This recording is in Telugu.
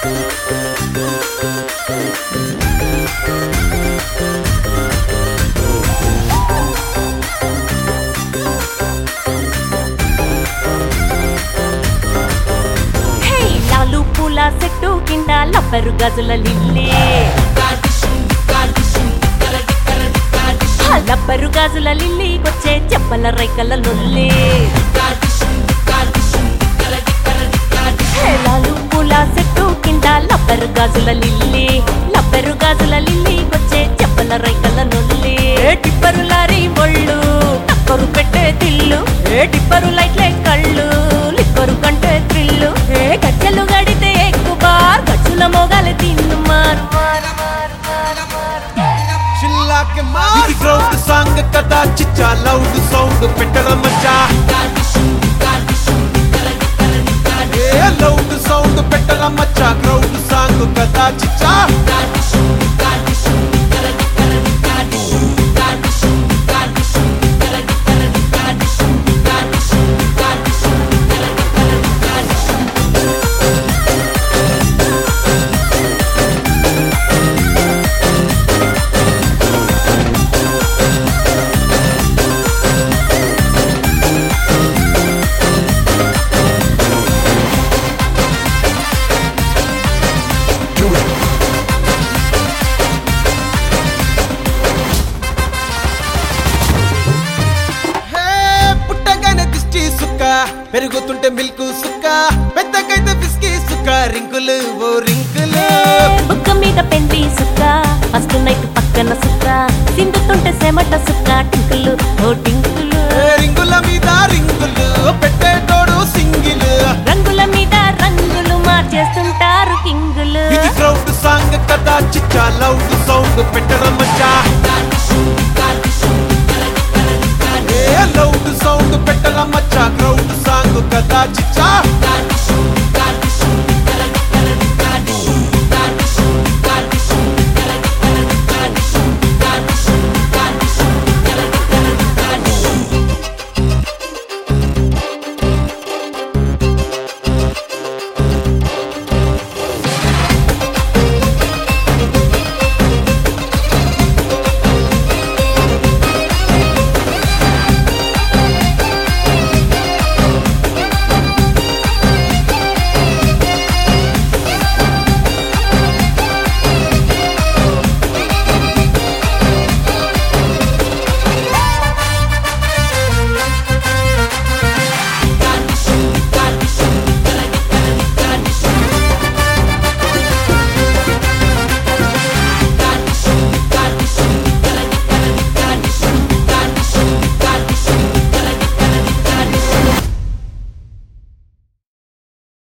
హే లాలు పూల చెట్టు కింద లబ్బరు గజుల లిల్లీ ఆ లబ్బరు గాజుల లిల్లీకొచ్చే చెప్పల రైకల లొల్లి హే లాలు పూల చెట్టు కింద లబ్బరు గాజుల లిల్లీ లబ్బరు గాజుల లిల్లీకొచ్చే చెప్పల రైకల లొల్లి ఏ టిప్పరు లారీ ఒళ్ళు టక్కరు పెట్టే తిల్లు ఏ టిప్పరు లైట్లే కళ్ళు లిక్కరు కంటే త్రిల్లు ఏ గజ్జలు గడితే ఎక్కువ బార్ గజ్జుల మొగలు తిన్ను మారు మారు మారు మారు మారు చిల్లాకి మా ఇది గ్రౌండ్ సాంగ్ కదా చిచ్చా లౌడ్ సౌండ్ పెట్టర మచ్చా ఏ లౌడ్ సౌండ్ పెట్టర మచ్చా గ్రౌండ్ సాంగ్ కదా చిచ్చా హే పుట్టగానే దిష్టి సుక్క పెరుగుతుంటే మిల్క్ సుక్క పెద్దకైతే బిస్కీ సుక్క రింకులు ఓ రింకులు బుక్క మీద పెండి సుక్క ఫస్ట్ నైట్ పక్కన సుక్క సిందుతుంటే సెమట సుక్క టింకులు ఓ టింకులు ఏ రింగుల మీద రింగులు పెట్టేటోడు సింగిల్ రంగుల మీద రంగులు మార్చేస్తుంటారు కింగులు ఇది గ్రౌండ్ సాంగ్ కదా చిచ్చా లౌడ్